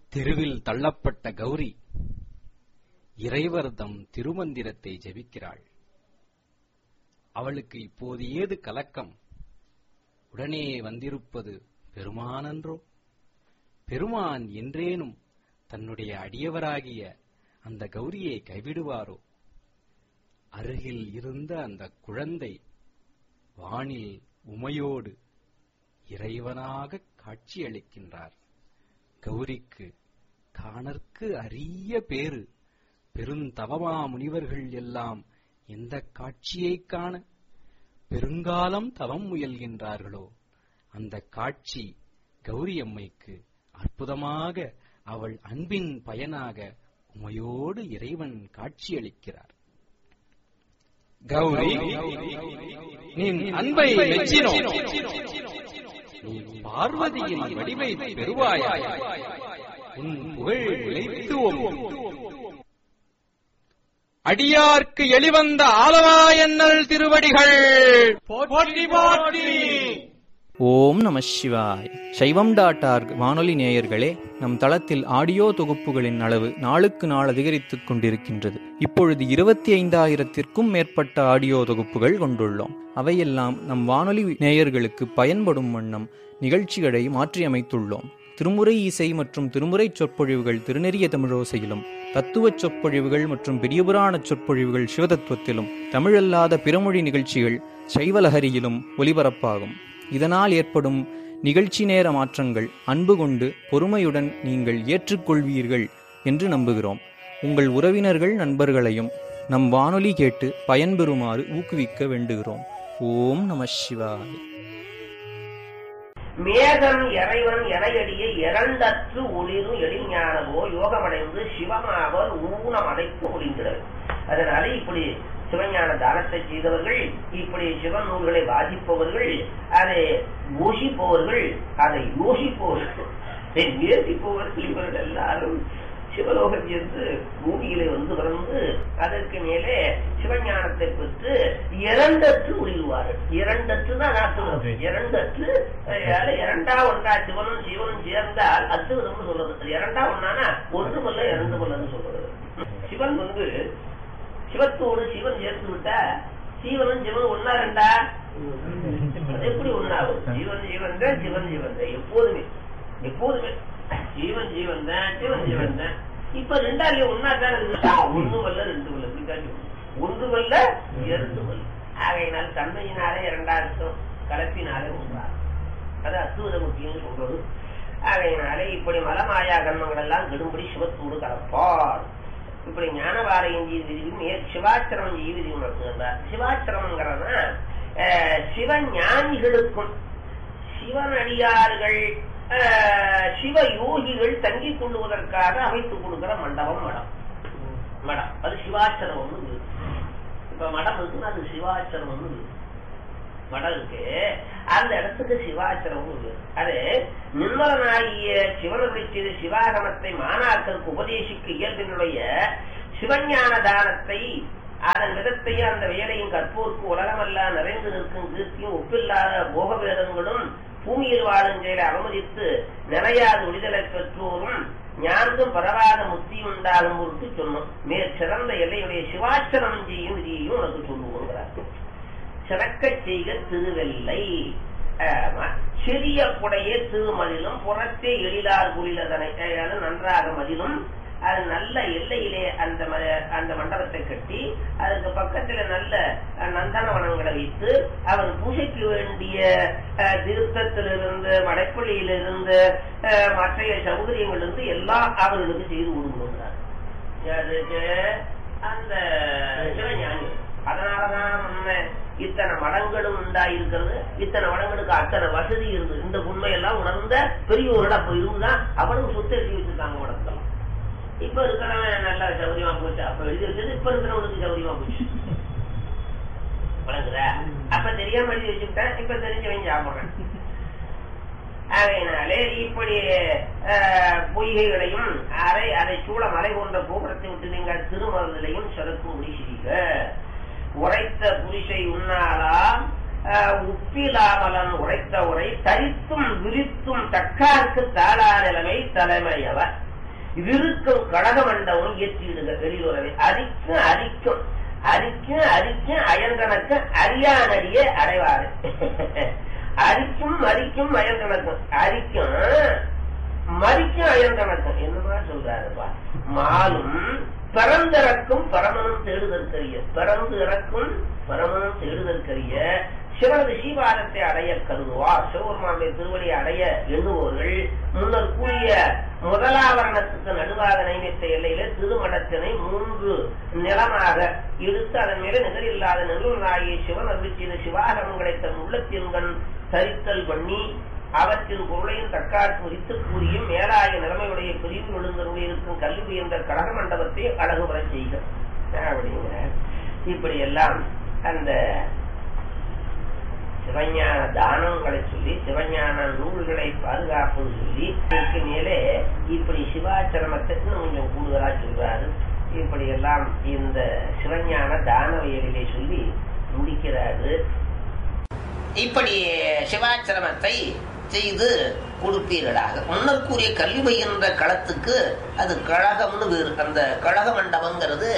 தெருவில் தள்ளப்பட்ட கௌரி இறைவர்தம் திருமந்திரத்தை ஜெபிக்கிறாள் அவளுக்கு இப்போது ஏது கலக்கம் உடனே வந்திருப்பது பெருமானன்றோ பெருமான் என்றேனும் தன்னுடைய அடியவராகிய அந்த கௌரியை கைவிடுவாரோ அருகில் இருந்த அந்த குழந்தை வானில் உமையோடு இறைவனாக காட்சியளிக்கின்றார் கௌரிக்கு காணற்கு அரிய பேறு பெருந்தவமா முனிவர்கள் எல்லாம் எந்த காட்சியைக் காண பெருங்காலம் தவம் முயல்கின்றார்களோ அந்த காட்சி கௌரி அம்மைக்கு அற்புதமாக அவள் அன்பின் பயனாக உமையோடு இறைவன் காட்சியளிக்கிறார் கௌரி நீ அன்பை மெச்சினோ நீ பார்வதியின் வடிவை பெறுவாயாய் உன் புகழ் நிலைத்துவோம் அடியார்க்கு எளிவந்த ஆலவாயன்னல் திருவடிகள் போற்றி போற்றி ஓம் நம சிவாய் சைவம் டாட் ஆர்க் வானொலி நேயர்களே நம் தளத்தில் ஆடியோ தொகுப்புகளின் அளவு நாளுக்கு நாள் அதிகரித்துக் கொண்டிருக்கின்றது இப்பொழுது இருபத்தி ஐந்தாயிரத்திற்கும் மேற்பட்ட ஆடியோ தொகுப்புகள் கொண்டுள்ளோம் அவையெல்லாம் நம் வானொலி நேயர்களுக்கு பயன்படும் வண்ணம் நிகழ்ச்சிகளை மாற்றியமைத்துள்ளோம் திருமுறை இசை மற்றும் திருமுறை சொற்பொழிவுகள் திருநெறிய தமிழோசையிலும் தத்துவச் சொற்பொழிவுகள் மற்றும் பெரியபுராண சொற்பொழிவுகள் சிவதத்துவத்திலும் தமிழல்லாத பிறமொழி நிகழ்ச்சிகள் சைவலஹரியிலும் ஒலிபரப்பாகும் இதனால் ஏற்படும் நிகழ்ச்சி நேர மாற்றங்கள் அன்பு கொண்டு பொறுமையுடன் நீங்கள் ஏற்றுக்கொள்வீர்கள் என்று நம்புகிறோம் உங்கள் உறவினர்கள் நண்பர்களையும் நம் வானொலி கேட்டு பயன்பெறுமாறு ஊக்குவிக்க வேண்டுகிறோம் ஓம் நம சிவாய் மேகன் இறைவன் இறையடியை இரண்டற்று ஒளிரும் எளிஞானமோ யோகமடைந்து சிவமாவர் ஊனம் அடைத்து ஒளிந்தினர் அதனால இப்படி சிவஞான தானத்தை செய்தவர்கள் இப்படி சிவன் நூல்களை வாசிப்பவர்கள் அதை யோசிப்பவர்கள் அதை யோசிப்பவர்கள் நேசிப்பவர்கள் இவர்கள் எல்லாரும் சிவலோகம் என்று பூமியிலே வந்து பிறந்து அதற்கு மேலே சிவஞானத்தை பெற்று இரண்டற்று ஒளிருவார்கள் இரண்டற்று தான் நாட்டு இரண்டற்று அஹ், இரண்டா ஒன்றா சிவனும் சிவனும் சேர்ந்தால் அத்துவிதம்னு சொல்றது இரண்டா ஒன்னானா ஒன்று மல்ல இரண்டு மல்லன்னு சொல்றது சிவன் வந்து சிவத்தோடு சிவன் சேர்த்து விட்டா சீவனும் சிவன் ஒன்னா ரெண்டா அது எப்படி ஒன்னாகும் ஜீவன் ஜீவன் தான் சிவன் ஜீவன் தான் எப்போதுமே எப்போதுமே ஜீவன் ஜீவன் தான் சிவன் ஜீவன் தான் இப்ப ரெண்டாலே ஒன்னா தான் இருக்கு ஒண்ணு வல்ல ரெண்டு வல்ல இப்படிதான் ஒன்று வல்ல இரண்டு வல்ல ஆகையினால் தன்மையினாலே இரண்டாயிரத்தம் கலப்பினாலே ஒன்றா அது அத்துவத முக்கியம் சொல்றது ஆகையினாலே இப்படி மலமாயா கர்மங்கள் எல்லாம் கெடும்படி சிவத்தோடு கலப்பார் இப்படி ஞானவாரையும் ஜீவிதியும் சிவாச்சிரமம் ஜீவிதியும் நடத்துகின்றார் சிவாச்சிரமங்கிறதுனா அஹ், சிவஞானிகளுக்கும் சிவனடியார்கள் அஹ், சிவ யோகிகள் தங்கிக் கொள்வதற்காக அமைத்துக் கொடுக்கிற மண்டபம் மடம் மடம் அது சிவாச்சரமம்னு இருக்கு. இப்ப மடம் இருக்குன்னா அது சிவாச்சரமம்னு இருக்கு. மடம் இருக்கு அந்த இடத்துக்கு சிவாச்சரம் இருக்கு அது நிர்மலனாகிய சிவனுடைய செய்த சிவாகமத்தை மாணாக்கருக்கு உபதேசிக்க இயல்பினுடைய சிவஞான தானத்தை அதன் விதத்தையும் அந்த வேலையும் கற்போருக்கு உலகமெல்லாம் நிறைந்து நிற்கும் கீர்த்தியும் ஒப்பில்லாத போக வேதங்களும் பூமியில் வாழும் செயலை அவமதித்து நிலையாது விடுதலை பெற்றோரும் ஞானதும் பரவாத முத்தி உண்டாகும் பொருட்டு சொன்னோம் மேற் சிறந்த எல்லையுடைய சிவாச்சரம் செய்யும் விதியையும் உனக்கு சொல்லுவோங்கிறார் சிறக்கச் செய்க திருவெல்லை ஆமா. சிறிய குடைய திருமதிலும் புறத்தே எழிலார் குளிலதனை அதாவது நன்றாக மதிலும் அது நல்ல எல்லையிலே அந்த ம- அந்த மண்டபத்தை கட்டி அதுக்கு பக்கத்துல நல்ல அஹ், நந்தனவனங்களை வைத்து அவன் பூஜைக்கு வேண்டிய அஹ், திருத்தத்திலிருந்து மடைப்பள்ளியிலிருந்து அஹ், மற்றைய சௌகரியங்களிலிருந்து எல்லாம் அவர்களுக்கு செய்து கொடுக்கணுங்கிறார் அதுக்கு அந்த சிவஞானி அதனாலதான் நம்ம இத்தனை மடங்களும் உண்டாயிருக்கிறது இத்தனை மடங்களுக்கு அத்தனை வசதி இருந்தது இந்த உண்மையெல்லாம் உணர்ந்த பெரியவர்கள் அப்ப இருந்துதான் அவனுக்கு சொத்து எழுதி வச்சிருக்காங்க மடத்தெல்லாம் இப்ப இருக்கிறவன் நல்லா சௌகரியமா போச்சு அப்ப எழுதி வச்சது இப்ப இருக்கிறவனுக்கு சௌகரியமா போச்சு வழங்குதா அப்ப தெரியாம எழுதி வச்சுக்கிட்டேன் இப்ப தெரிஞ்சவன் சாப்பிடுறேன் ஆகையினாலே இப்படி அஹ், பொய்கைகளையும் அரை அதை சூழ மலை கொண்ட கோபுரத்தை விட்டு நீங்கள் திருமருந்திலையும் செலுத்தும்படி செய்க உரைத்த புரிசை உண்ணாலாம் அஹ், உப்பிலாமலன் உரைத்த உரை தரித்தும் விரித்தும் தக்காருக்கு தாளா நிலைமை தலைமையவர் விருக்கும் கழக மண்டபம் இயற்றிடுக வெளியுறவை அரிக்கும் அரிக்கும் அரிக்கும் அரிக்கும் அயங்கணக்கு அரியானடியே அடைவாரு அரிக்கும் மரிக்கும் அயங்கணக்கும் அரிக்கும் மரிக்கும் அயங்கணக்கும் என்னமா சொல்றாருப்பா மாலும் பிறந்திறக்கும் பரமனும் தேடுதற்கரிய பிறந்து இறக்கும் பரமனும் தேடுதற்கரிய சிவனது சீபாதத்தை அடைய கருதுவார் சிவபெருமானுடைய திருவடியை அடைய எண்ணுவோர்கள் முன்னர் கூறிய முதலாவரணத்துக்கு நடுவாக நியமித்த எல்லையில திருமணத்தினை மூன்று நிலமாக எடுத்து அதன் மேல நிகரில்லாத நிலநாயை சிவன் அருள் செய்த சிவாகமங்களை தன் உள்ளத்தின்கண் தரித்தல் பண்ணி அவற்றின் பொருளையும் தற்காட்டு உரித்து கூறியும் மேலாய நிலைமையுடைய பிரிவு விழுந்தருள் இருக்கும் கல்வி என்ற கழக மண்டபத்தை அழகு வர செய்க அப்படிங்கிற இப்படி எல்லாம் அந்த சிவஞான தானங்களை சொல்லி சிவஞான நூல்களை பாதுகாப்புன்னு சொல்லி அதற்கு மேலே இப்படி சிவாச்சரணத்தை இன்னும் கொஞ்சம் கூடுதலா சொல்றாரு இப்படி எல்லாம் இந்த சிவஞான தானவியலிலே சொல்லி முடிக்கிறாரு இப்படி சிவாச்சிரமத்தை செய்து கொடுப்பீர்களாக முன்னர் கூறிய கல்வி பயின்ற களத்துக்கு அது கழகம்னு வேறு அந்த கழக மண்டபங்கிறது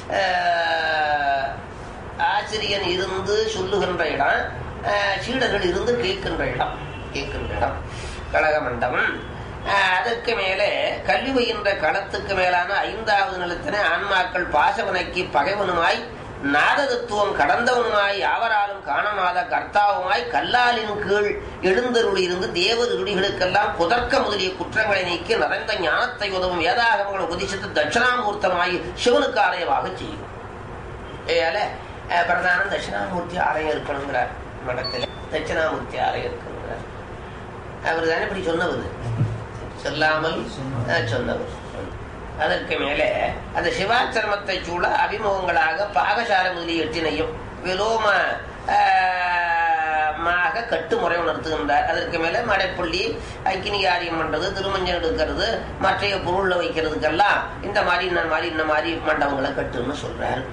ஆஹ், ஆசிரியன் இருந்து சொல்லுகின்ற இடம் ஆஹ், சீடர்கள் இருந்து கேட்கின்ற இடம் கேட்கின்ற இடம் கழக மண்டபம் ஆஹ், அதற்கு மேலே கல்வி பயின்ற களத்துக்கு மேலான ஐந்தாவது நிலத்தினை ஆன்மாக்கள் பாசவனைக்கு பகைவனுமாய் நாததத்துவம் கடந்தவனுமாய் யாவராலும் காணமாத கர்த்தாவுமாய் கல்லாலின் கீழ் எழுந்தருள் இருந்து தேவர் இருடிகளுக்கெல்லாம் புதர்க்க முதலிய குற்றங்களை நீக்கி நிறைந்த ஞானத்தை உதவும் வேதாகமங்களை உபதிசித்து தட்சிணாமூர்த்தமாய் சிவனுக்கு ஆலயமாக செய்யும் ஏயால அஹ், பிரதானம் தட்சிணாமூர்த்தி ஆலயம் இருக்கணுங்கிறார் மடத்தில் தட்சிணாமூர்த்தி ஆலயம் இருக்கணுங்கிறார் அவர் தானே இப்படி சொன்னவர் சொல்லாமல் அஹ், சொன்னவர் அதற்கு மேலே அந்த சிவாச்சிரமத்தை சூழ அபிமுகங்களாக பாகசால முதலிய எட்டினையும் விலோம ஆஹ், மாக கட்டுமுறை உணர்த்துகின்றார் அதற்கு மேலே மடைப்புள்ளி அக்கினிகாரியம் பண்றது திருமஞ்சம் எடுக்கிறது மற்றைய பொருள்ல வைக்கிறதுக்கெல்லாம் இந்த மாதிரி இந்த மாதிரி இந்த மாதிரி மண்டபங்களை கட்டுன்னு சொல்றாரு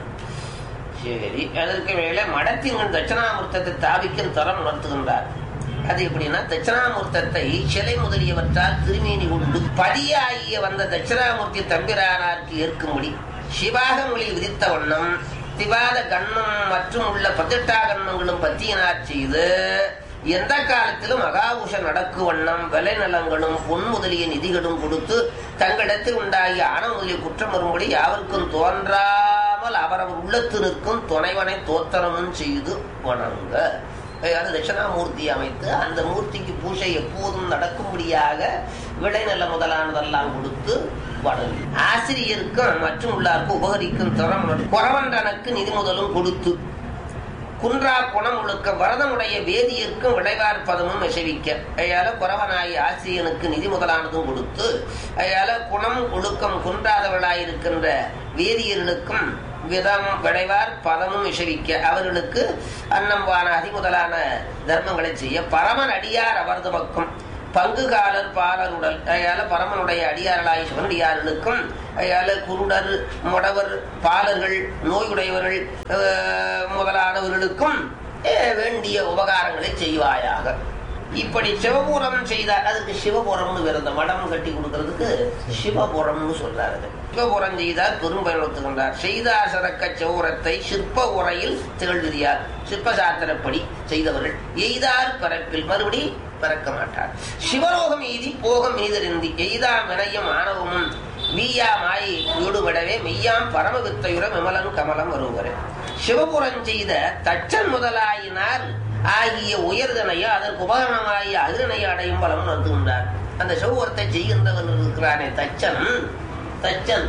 சரி அதற்கு மேலே மடத்தின் தட்சிணாமூர்த்தத்தை தாபிக்கும் தரம் உணர்த்துகின்றார் அது எப்படின்னா தட்சிணாமூர்த்தத்தை சிலை முதலியவற்றால் திருமேனி கொண்டு பதியாகிய வந்த தட்சிணாமூர்த்தி தம்பிரானாருக்கு ஏற்கும்படி சிவாகங்களில் விதித்த வண்ணம் திவாத கண்ணம் மற்றும் உள்ள பதினெட்டா கண்ணங்களும் பத்தியினார் செய்து எந்த காலத்திலும் மகாபூஷன் நடக்கு வண்ணம் விலை நலங்களும் பொன் முதலிய நிதிகளும் கொடுத்து தங்களிடத்தில் உண்டாகிய ஆன முதலிய குற்றம் வரும்படி யாவருக்கும் தோன்றாமல் அவரவர் உள்ளத்து நிற்கும் துணைவனை தோத்தனமும் செய்து வணங்க அது தட்சிணாமூர்த்தி அமைத்து அந்த மூர்த்திக்கு பூஜை எப்போதும் நடக்கும்படியாக விளைநில முதலானதெல்லாம் கொடுத்து வணங்கி ஆசிரியருக்கும் மற்றும் உள்ளார்க்கும் உபகரிக்கும் திறம் குறவன்றனுக்கு நிதி முதலும் கொடுத்து குன்றா குணம் ஒழுக்க வரதமுடைய வேதியர்க்கும் விளைவார் பதமும் விசவிக்க அயால குறவனாய் ஆசிரியனுக்கு நிதி முதலானதும் கொடுத்து அயால குணம் ஒழுக்கம் குன்றாதவர்களாயிருக்கின்ற வேதியர்களுக்கும் விதம் விளைவார் பதமும் விஷவிக்க அவர்களுக்கு அன்னம் வானாதி முதலான தர்மங்களை செய்ய பரமன் அடியார் அவரது பக்கம் பங்குகாலர் பாலருடல் அயால பரமனுடைய அடியார்களாய் சிவனடியார்களுக்கும் அயால குருடர் முடவர் பாலர்கள் நோயுடையவர்கள் அஹ், முதலானவர்களுக்கும் அஹ், வேண்டிய உபகாரங்களை செய்வாயாக இப்படி சிவபுரம் செய்தார் அதுக்கு சிவபுரம்னு வேற இந்த மடம் கட்டி கொடுக்கறதுக்கு சிவபுரம்னு சொல்றாரு அது. சிவபுரம் செய்தார் பெரும்பயனுத்துகின்றார் செய்தார் சரக்க சௌரத்தை சிற்ப உரையில் திகழ்விதியார் சிற்ப சாத்திரப்படி செய்தவர்கள் எய்தார் பரப்பில் மறுபடி பிறக்க மாட்டார் சிவலோகம் எய்தி போகம் இனிதறிந்தி எய்தாம் வினயம் ஆணவமும் வீயா மாயை ஈடுபடவே மெய்யாம் பரம வித்தையுற விமலன் கமலம் வருவரே சிவபுரம் செய்த தச்சன் முதலாயினார் ஆகிய உயர்தனையோ அதற்கு உபகரணமாகிய அதிரனையோ அடையும் பலம் நடத்துகின்றார் அந்த சிவபுரத்தை செய்கின்றவன் இருக்கிறானே தச்சன் தச்சன்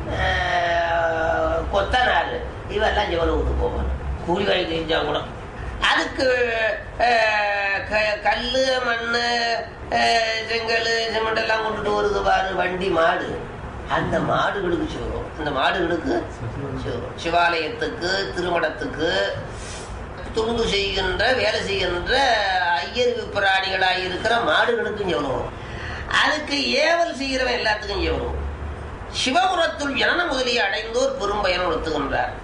ஆஹ், கொத்தனார் இவெல்லாம் சிவலோகத்துக்கு போவான் கூலி வாங்கி செஞ்சா கூட அதுக்கு ஆஹ், க- கல்லு மண்ணு ஆஹ், செங்கல் சிமெண்ட் எல்லாம் கொண்டுட்டு வருது பாரு வண்டி மாடு அந்த மாடுகளுக்கு சிவம் அந்த மாடுகளுக்கு சிவம் சிவாலயத்துக்கு திருமணத்துக்கு துண்டு செய்கின்ற வேலை செய்கின்ற ஐயறிவு பிராணிகளாக இருக்கிற மாடுகளுக்கும் எவ்வளவு அதுக்கு ஏவல் செய்கிறவன் எல்லாத்துக்கும் எவ்வளவு சிவபுரத்துள் ஜனன முதலிய அடைந்தோர் பெரும் பயன் உணர்த்துகின்றார்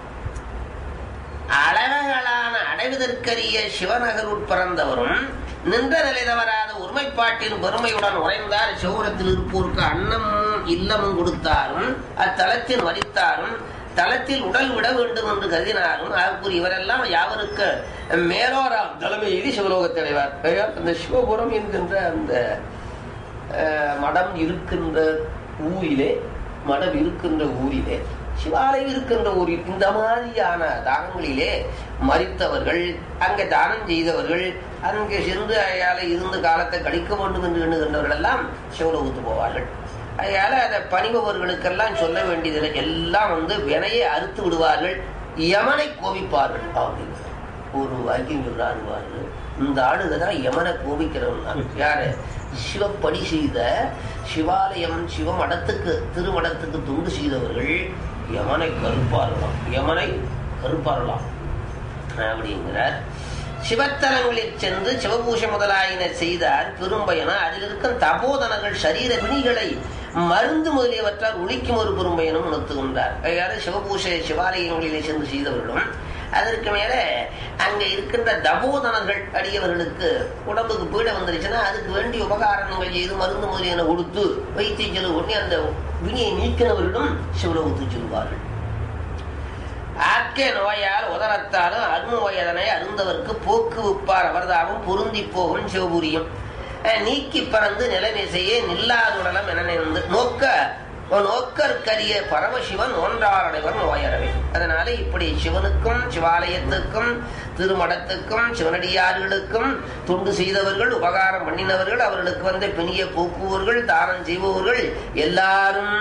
அளவகளான அடைவதற்கரிய சிவநகருட் பிறந்தவரும் நின்ற நிலை தவறாத ஒருமைப்பாட்டின் பெருமையுடன் உறைந்தார் சிவபுரத்தில் இருப்போருக்கு அன்னமும் இல்லம் இல்லமும் கொடுத்தாரும் அத்தலத்தில் மறித்தாரும் தலத்தில் உடல் விட வேண்டும் என்று கருதினாரும் ஆகக்கூடிய இவரெல்லாம் யாவருக்கு மேலோராம் தலைமையில் சிவலோகத்தை அடைவார் ஆகையால் அந்த சிவபுரம் என்கின்ற அந்த அஹ், மடம் இருக்கின்ற ஊரிலே மடம் இருக்கின்ற ஊரிலே சிவாலயம் இருக்கின்ற ஊரில் இந்த மாதிரியான தானங்களிலே மறித்தவர்கள் அங்கே தானம் செய்தவர்கள் அங்கே சென்று அயால இருந்து காலத்தை கழிக்க வேண்டும் என்று எண்ணுகின்றவர்கள் எல்லாம் சிவலோகத்து போவார்கள் அதனால அதை பணிபவர்களுக்கெல்லாம் சொல்ல வேண்டியதில்லை எல்லாம் வந்து வினையை அறுத்து விடுவார்கள் யமனை கோபிப்பார்கள் அப்படின்னு ஒரு வாக்கியம் சொல்றாரு பாரு இந்த ஆளுக தான் யமனை கோபிக்கிறவன் யாரு சிவப்படி செய்த சிவாலயம் சிவமடத்துக்கு திருமடத்துக்கு தொண்டு செய்தவர்கள் யமனை கருப்பார்களாம் யமனை கருப்பார்களாம் அப்படிங்கிறார் சிவத்தலங்களில் சென்று சிவபூஷ முதலாயின செய்தார் பெரும்பயனா அதில் இருக்கும் தபோதனங்கள் சரீர வினிகளை மருந்து முதலியவற்றால் ஒழிக்கும் ஒரு பெரும்பயனும் உணர்த்துகின்றார் அதாவது சிவபூஷ சிவாலயங்களிலே சென்று செய்தவர்களும் அதற்கு மேல அங்க இருக்கின்ற தபோதனர்கள் அடியவர்களுக்கு உடம்புக்கு பீடை வந்துருச்சுன்னா அதுக்கு வேண்டிய உபகாரணங்கள் செய்து மருந்து முதலியன கொடுத்து வைத்திய செலவு பண்ணி அந்த வினியை நீக்கினவர்களும் சிவலோகத்துக்கு செல்வார்கள் ஆக்கே நோயால் உதரத்தாலும் அருண் வயதனை அருந்தவர்க்கு போக்கு விப்பார் அவர்தாவும் பொருந்தி போகும் சிவபுரியும் அஹ் நீக்கி பறந்து நிலைமிசையே நில்லாதுடலம் என நினைந்து நோக்க நோக்கற்கரிய பரமசிவன் ஒன்றாரடைவர் நோயறவே அதனால இப்படி சிவனுக்கும் சிவாலயத்துக்கும் திருமடத்துக்கும் சிவனடியார்களுக்கும் தொண்டு செய்தவர்கள் உபகாரம் பண்ணினவர்கள் அவர்களுக்கு வந்த பிணிய போக்குவர்கள் தானம் செய்பவர்கள் எல்லாரும்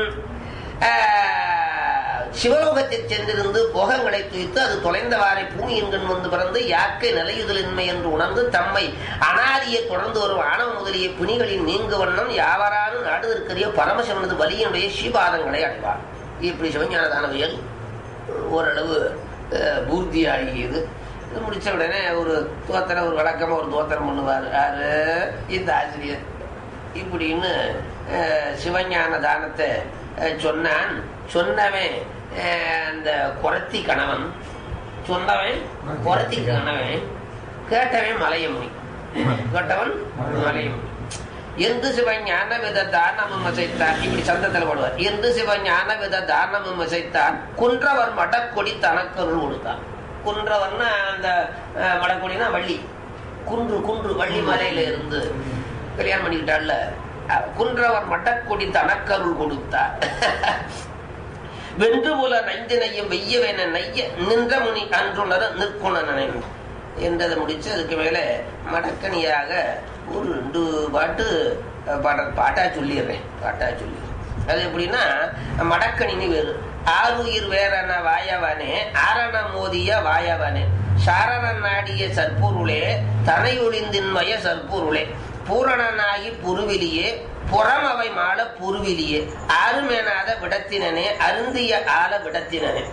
ஆஹ், சிவலோகத்தில் சென்றிருந்து போகங்களை துய்த்து அது தொலைந்தவாறை பூமி என்கண் வந்து பிறந்து யாக்கை நிலையுதலின்மை என்று உணர்ந்து தம்மை அனாதியை தொடர்ந்து வரும் ஆணவ முதலிய பிணிகளின் நீங்கு வண்ணம் யாவராலும் நாடுதற்கரிய பரமசிவனது வலியினுடைய ஸ்ரீபாதங்களை அடைவார் இப்படி சிவஞான தானவியல் ஓரளவு அஹ், பூர்த்தியாகியது இது முடிச்ச உடனே ஒரு தோத்திரம் ஒரு வழக்கமா ஒரு தோத்திரம் பண்ணுவார் யாரு இந்த ஆசிரியர் இப்படின்னு அஹ், சிவஞான தானத்தை அஹ், சொன்னான் சொன்னவன் அஹ், அந்த குரத்தி கணவன் சொன்னவன் குரத்தி கணவன் கேட்டவன் மலையமுனி கேட்டவன் மலையமுனி எந்து சிவ ஞான வித தானமும் அசைத்தான் இப்படி சந்தத்தில் போடுவார் எந்து சிவ ஞான வித தானமும் அசைத்தான் குன்றவர் மடக்கொடி தனக்கருள் கொடுத்தான் குன்றவர்னா அந்த அஹ், மடக்கொடினா வள்ளி குன்று குன்று வள்ளி மலையில இருந்து கல்யாணம் பண்ணிக்கிட்டாள்ல அஹ், குன்றவர் மடக்கொடி தனக்கருள் கொடுத்தார் வென்று போல நைந்தினையும் வெய்யவென நைய நின்ற முனி அன்றுணர நிற்குண நினைவு என்றதை முடிச்சு அதுக்கு மேல மடக்கணியாக ஒரு ரெண்டு பாட்டு அஹ், பாட பாட்டா சொல்லிடுறேன் பாட்டா சொல்லிடுறேன் அது எப்படின்னா மடக்கணினி வேறு ஆறுயிர் வேறன வாயவனே ஆரண மோதிய வாயவனே சாரண நாடிய சற்பொருளே தனையொழிந்தின்மய சற்பொருளே பூரணனாகி புருவிலியே புறம் அவை மாள புருவிலியே ஆறுமேனாத விடத்தினனே அருந்திய ஆல விடத்தினனே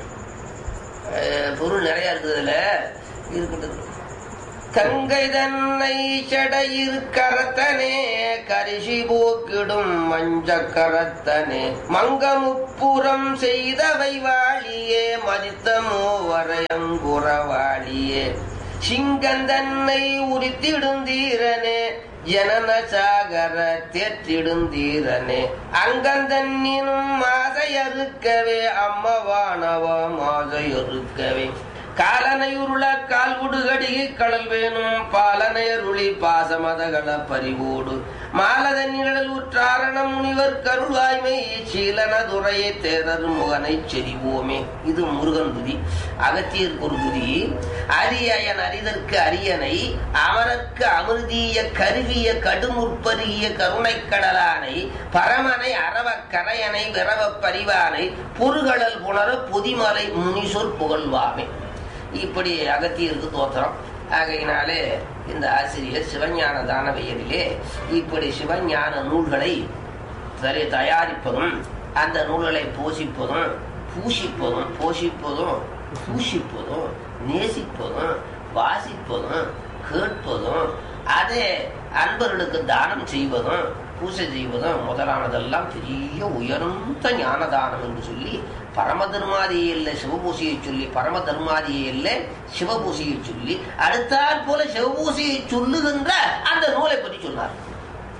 அஹ் பொருள் நிறைய இருக்குதுல இருக்கட்டும் கங்கை தன்னை சடையிற் கரத்தனே கரிசி போக்கிடும் மஞ்ச கரத்தனே மங்கமுப்புறம் செய்தவை வாழியே மதித்தமோ வரையங்குறவாளியே சிங்கந்தன்னை உரித்திடுந்தீரனே ஜனன சாகர தேற்றிடுந்தீரனே அங்கந்தன்னினும் மாதையறுக்கவே அம்மவானவ மாதையறுக்கவே காலனையுருள கால் உடுகடிகை கடல் வேணும் பாலனையருளி பாசமதகள பறிவோடு மாலதன் நிழல் உற்றாரணம் முனிவர் கருள்வாய்மை சீலன துறையை தேரர் முகனை செறிவோமே இது முருகன் துதி அகத்தியருக்கு ஒரு துதி அரியயன் அறிதற்கு அரியனை அமரர்க்கு அமிர்தீய கருவிய கடுமுற்பருகிய கருணைக் கடலானை பரமனை அரவ கரையனை விரவ பரிவானை புருகடல் புணர புதிமலை முனிசொற் புகழ்வாமே இப்படி அகத்தியருக்கு தோத்திரம் ஆகையினாலே இந்த ஆசிரியர் சிவஞான தானவையரிலே இப்படி சிவஞான நூல்களை சரி தயாரிப்பதும் அந்த நூல்களை போஷிப்பதும் பூஷிப்பதும் போஷிப்பதும் பூஷிப்பதும் நேசிப்பதும் வாசிப்பதும் கேட்பதும் அதே அன்பர்களுக்கு தானம் செய்வதும் பூசை செய்வதும் முதலானதெல்லாம் பெரிய உயர்ந்த ஞான தானம் என்று சொல்லி பரம தர்மாதியை இல்லை சிவபூசையை சொல்லி பரம தர்மாதியை இல்லை சிவபூசையை சொல்லி அடுத்தாற் போல சிவபூசையை சொல்லுகின்ற அந்த நூலை பற்றி சொன்னார்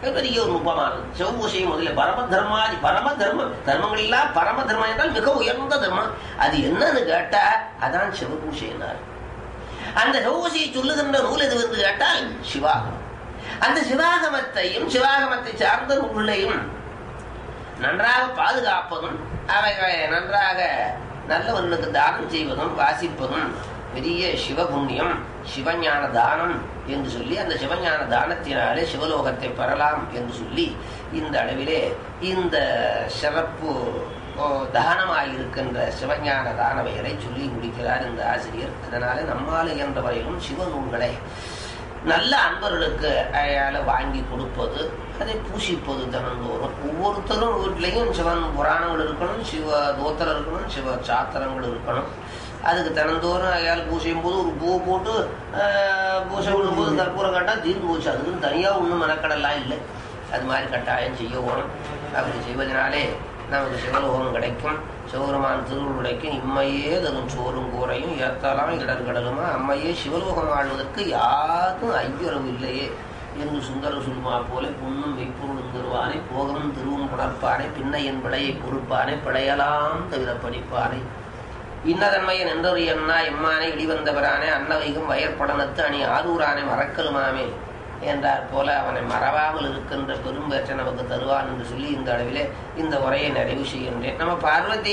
அது பெரிய ஒரு நுட்பமானது செவ்வூசை முதல்ல பரம தர்மாதி பரம தர்மம் தர்மங்கள் இல்லா பரம தர்மம் என்றால் மிக உயர்ந்த தர்மம் அது என்னன்னு கேட்டா அதான் சிவபூசைனார் அந்த செவ்வூசையை சொல்லுகின்ற நூல் எது என்று கேட்டால் சிவாகமம் அந்த சிவாகமத்தையும் சிவாகமத்தை சார்ந்த நூல்களையும் நன்றாக பாதுகாப்பதும் அவைகளை நன்றாக நல்லவர்களுக்கு தானம் செய்வதும் வாசிப்பதும் பெரிய சிவபுண்ணியம் சிவஞான தானம் என்று சொல்லி அந்த சிவஞான தானத்தினாலே சிவலோகத்தை பெறலாம் என்று சொல்லி இந்த அளவிலே இந்த சிறப்பு ஓ, தானமாயிருக்கின்ற சிவஞான தானவைகளை சொல்லி முடிக்கிறார் இந்த ஆசிரியர் அதனால நம்மால் என்ற வரையிலும் சிவ நூல்களை நல்ல அன்பர்களுக்கு அயால வாங்கி கொடுப்பது அதை பூசிப்பது தினந்தோறும் ஒவ்வொருத்தரும் வீட்லையும் சிவன் புராணங்கள் இருக்கணும் சிவ தோத்திரம் இருக்கணும் சிவ சாத்திரங்கள் இருக்கணும் அதுக்கு தினந்தோறும் அயால் பூசையும் போது ஒரு பூவை போட்டு ஆஹ், பூசை விடும்போது கற்பூரம் கட்டா தீர்ந்து போச்சு அதுக்குன்னு தனியாக ஒன்றும் மெனக்கடலாம் இல்லை அது மாதிரி கட்டாயம் செய்ய வேணும் அப்படி செய்வதனாலே நமக்கு சிவலோகம் கிடைக்கும் சிவபெருமான் திருவுள் கிடைக்கும் இம்மையே தரும் சோறும் கூரையும் ஏத்தலாம் இடர்கடலுமா அம்மையே சிவலோகம் ஆழ்வதற்கு யாருக்கும் ஐயுறவு இல்லையே என்று சுந்தர சுல்மா போல புண்ணும் மெய்ப்பொருளும் தருவானை போகமும் திருவும் புணர்ப்பானை பின்னையன் விளையை பொறுப்பானை பிழையலாம் தவிர படிப்பானை இன்னதன்மையன் என்றொரு எண்ணா எம்மானை இடிவந்தவரானே அன்னவைகும் வயற்படனத்து அணி ஆரூரானை மறக்கலுமாமே என்றார் போல அவனை மறவாமல் இருக்கின்ற பெரும்பேற்றை நமக்கு தருவான் என்று சொல்லி இந்த அளவிலே இந்த உரையை நிறைவு செய்கின்றேன் நம்ம பார்வதி